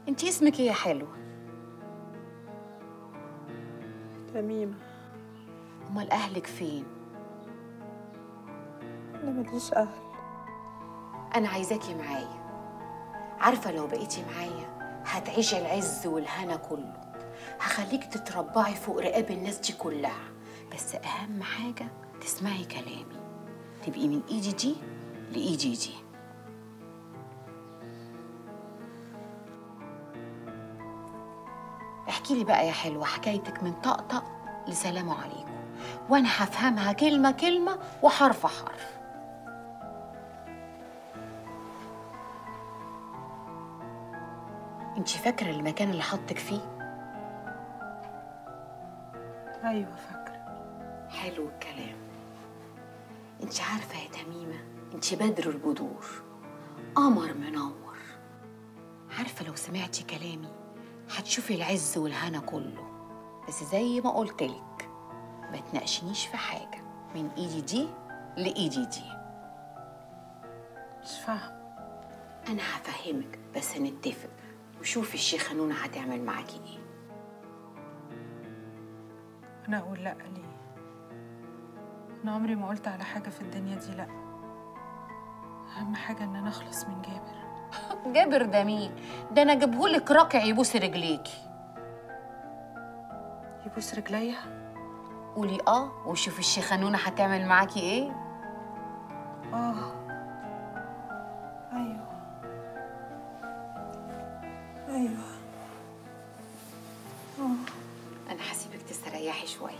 انت اسمك ايه يا حلوه تميمة امال اهلك فين أنا ماليش أهل انا عايزاكي معايا عارفه لو بقيتي معايا هتعيشي العز والهنا كله هخليك تتربعي فوق رقاب الناس دي كلها بس اهم حاجه تسمعي كلامي تبقي من ايدي دي لايدي دي احكي لي بقى يا حلوه حكايتك من طقطق لسلام عليكم وانا هفهمها كلمه كلمه وحرف حرف انت فاكره المكان اللي حطك فيه أيوة فاكرة حلو الكلام انت عارفه يا تميمه انت بدر البدور قمر منور عارفه لو سمعتي كلامي هتشوفي العز والهنا كله بس زي ما قلتلك ما تناقشنيش في حاجه من ايدي دي لايدي دي مش فاهمة انا هفهمك بس نتفق وشوفي الشيخه نونه هتعمل معاكي ايه أنا أقول لأ ليه أنا عمري ما قلت على حاجة في الدنيا دي لأ أهم حاجة إن أنا أخلص من جابر جابر ده مين ده انا جبهولك راكع يبوس رجليكي يبوس رجليا قولي اه وشوفي الشيخه نونه هتعمل معاكي ايه آه أيوة أيوة انا هسيبك تستريحي شويه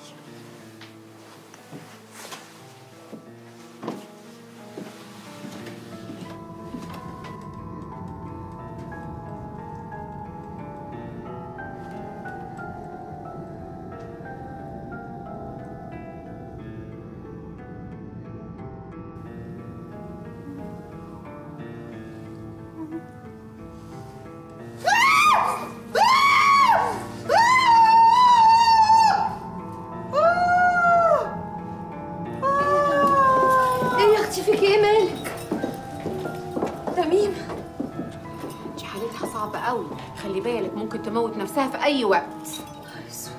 ايه يا اختي فيك ايه مالك تميم دي حالتها صعبه قوي خلي بالك ممكن تموت نفسها في اي وقت اسود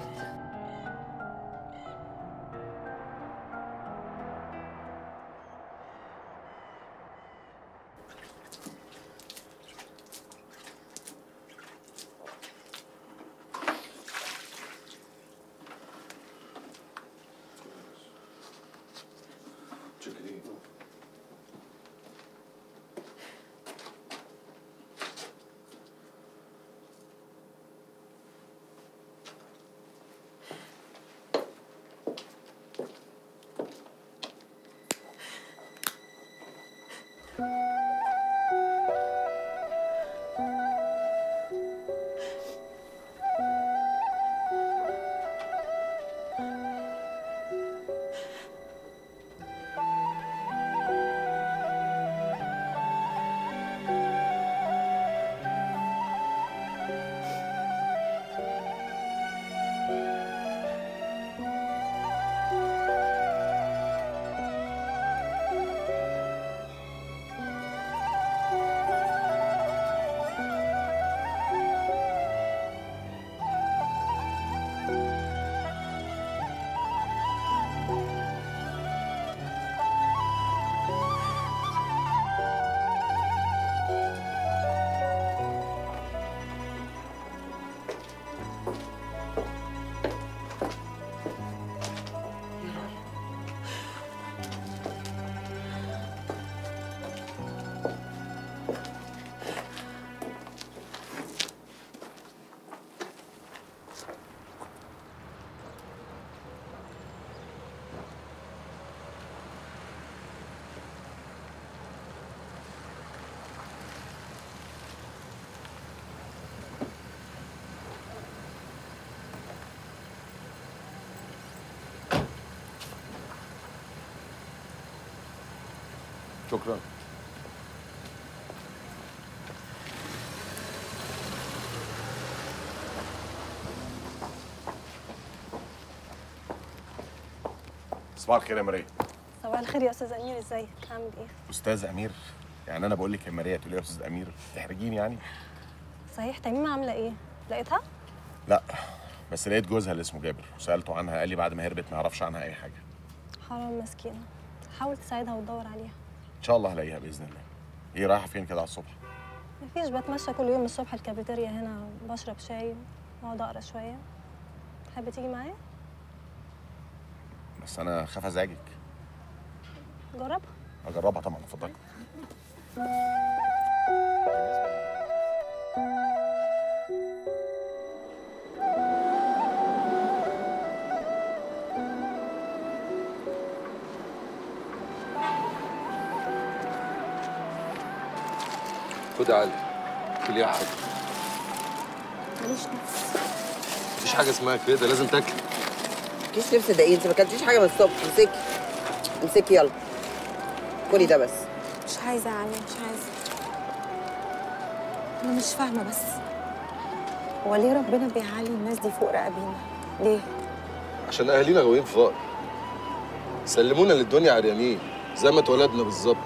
شكرا صباح الخير يا ماريا صباح الخير يا استاذ امير ازيك عامل ايه استاذ امير يعني انا بقول لك يا ماريا تقولي يا استاذ امير تحرجيني يعني صحيح تميمة عاملة ايه؟ لقيتها؟ لا بس لقيت جوزها اللي اسمه جابر وسالته عنها قال لي بعد ما هربت ما يعرفش عنها اي حاجه حرام مسكينة حاول تساعدها وتدور عليها ان شاء الله هلاقيها باذن الله ايه رايحه فين كده على الصبح مفيش بتمشى كل يوم الصبح الكافيتيريا هنا بشرب شاي واقعد اقرا شوية تحب تيجي معايا؟ بس انا خاف ازعجك جربها اجربها طبعا اتفضلي خد يا علي كل يا حاجه ماليش نفس مفيش حاجه اسمها كده لازم تاكل مفيش نفس ده ايه انت ما اكلتيش حاجه من الصبح امسكي امسكي يلا كلي ده بس مش عايزة يا علي مش عايزة أنا مش فاهمة بس هو ليه ربنا بيعلي الناس دي فوق رقابينا؟ ليه؟ عشان اهالينا غاويين فقر سلمونا للدنيا عريانين زي ما اتولدنا بالظبط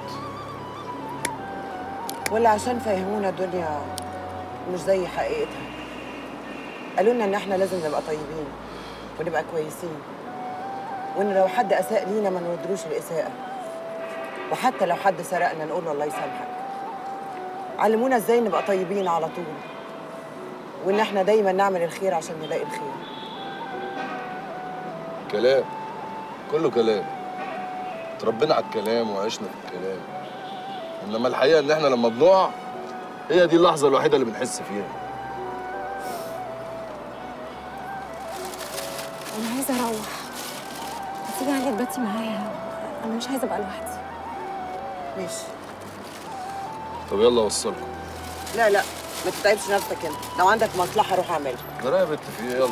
ولا عشان فهمونا الدنيا مش زي حقيقتها قالوا لنا ان احنا لازم نبقى طيبين ونبقى كويسين وان لو حد اساء لينا ما نردلوش الاساءه وحتى لو حد سرقنا نقول له الله يسامحك علمونا ازاي نبقى طيبين على طول وان احنا دايما نعمل الخير عشان نلاقي الخير كلام كله كلام اتربينا على الكلام وعشنا في الكلام انما الحقيقه ان احنا لما بنقع هي دي اللحظه الوحيده اللي بنحس فيها أنا عايزة أروح هتيجي علي تباتي معايا أنا مش عايزة أبقى لوحدي ماشي طب يلا اوصلكم لا لا ما تتعبش نفسك انت لو عندك مصلحه روح اعملها ده يا بنت في ايه يلا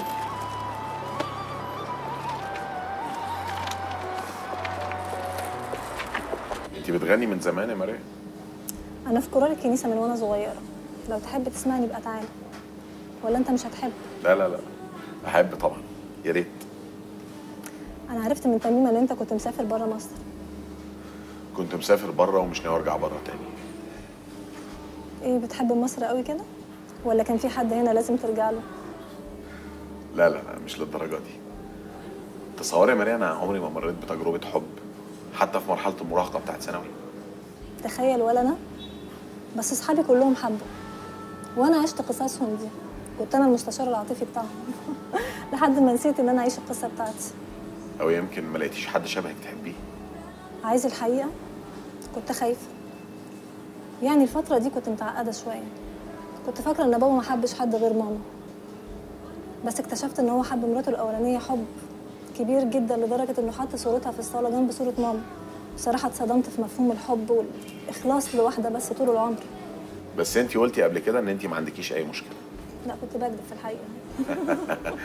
انت بتغني من زمان يا ماريا انا في كورال الكنيسة من وانا صغيرة لو تحب تسمعني يبقى تعالى ولا انت مش هتحب؟ لا لا لا احب طبعا يا ريت انا عرفت من تميمة ان انت كنت مسافر بره مصر كنت مسافر بره ومش ناوي ارجع بره تاني ايه بتحب مصر قوي كده؟ ولا كان في حد هنا لازم ترجع له؟ لا لا لا مش للدرجه دي تصوري يا ماريا انا عمري ما مريت بتجربه حب حتى في مرحله المراهقه بتاعت ثانوي تخيل ولا انا بس اصحابي كلهم حبوا وانا عشت قصصهم دي كنت انا المستشار العاطفي بتاعهم لحد ما نسيت ان انا اعيش القصه بتاعتي او يمكن ما لقيتيش حد شبهك تحبيه عايز الحقيقه كنت خايفه يعني الفتره دي كنت متعقده شويه كنت فاكره ان بابا ما حبش حد غير ماما بس اكتشفت ان هو حب مراته الاولانيه حب كبير جدا لدرجه انه حط صورتها في الصاله جنب صوره ماما بصراحه اتصدمت في مفهوم الحب والاخلاص لواحده بس طول العمر بس انت قلتي قبل كده ان انت ما عندكيش اي مشكله لا كنت بكذب في الحقيقه